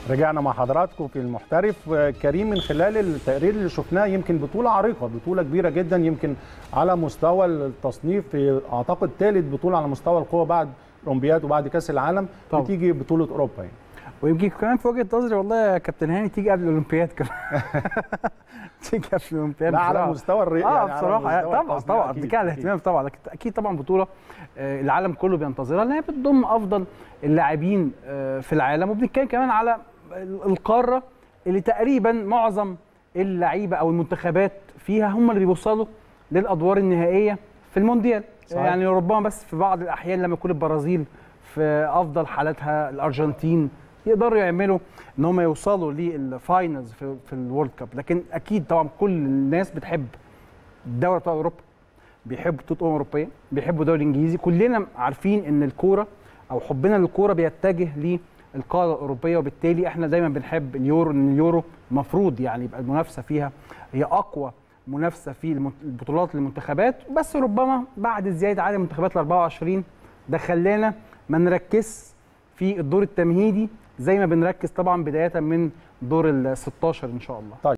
رجعنا مع حضراتكم في المحترف كريم من خلال التقرير اللي شفناه يمكن بطولة عريقة بطولة كبيرة جدا يمكن على مستوى التصنيف في أعتقد ثالث بطولة على مستوى القوة بعد الأولمبياد وبعد كأس العالم طبعا. بتيجي بطولة أوروبا يعني. ويمكن كمان في وجهه نظري والله يا كابتن هاني تيجي قبل الاولمبياد كمان تيجي قبل الاولمبياد لا على بصراحة. مستوى الري اه يعني على بصراحه مستوى طبعا التصنيع طبعا أكيد، بتكلم على أكيد. الاهتمام طبعا لكن اكيد طبعا بطوله آه، العالم كله بينتظرها لان هي بتضم افضل اللاعبين آه، في العالم وبنتكلم كمان على ال- القاره اللي تقريبا معظم اللعيبه او المنتخبات فيها هم اللي بيوصلوا للادوار النهائيه في المونديال صحيح. يعني ربما بس في بعض الاحيان لما يكون البرازيل في افضل حالاتها الارجنتين يقدروا يعملوا ان هم يوصلوا للفاينلز في, في الورلد كاب لكن اكيد طبعا كل الناس بتحب الدوري بتاع اوروبا بيحبوا بطوله امم اوروبيه بيحبوا الدوري الانجليزي كلنا عارفين ان الكوره او حبنا للكوره بيتجه للقاره الاوروبيه وبالتالي احنا دايما بنحب اليورو ان اليورو المفروض يعني يبقى المنافسه فيها هي اقوى منافسه في المن- البطولات للمنتخبات بس ربما بعد زياده عدد المنتخبات ل 24 ده خلانا ما نركزش في الدور التمهيدي زي ما بنركز طبعا بدايه من دور ال 16 ان شاء الله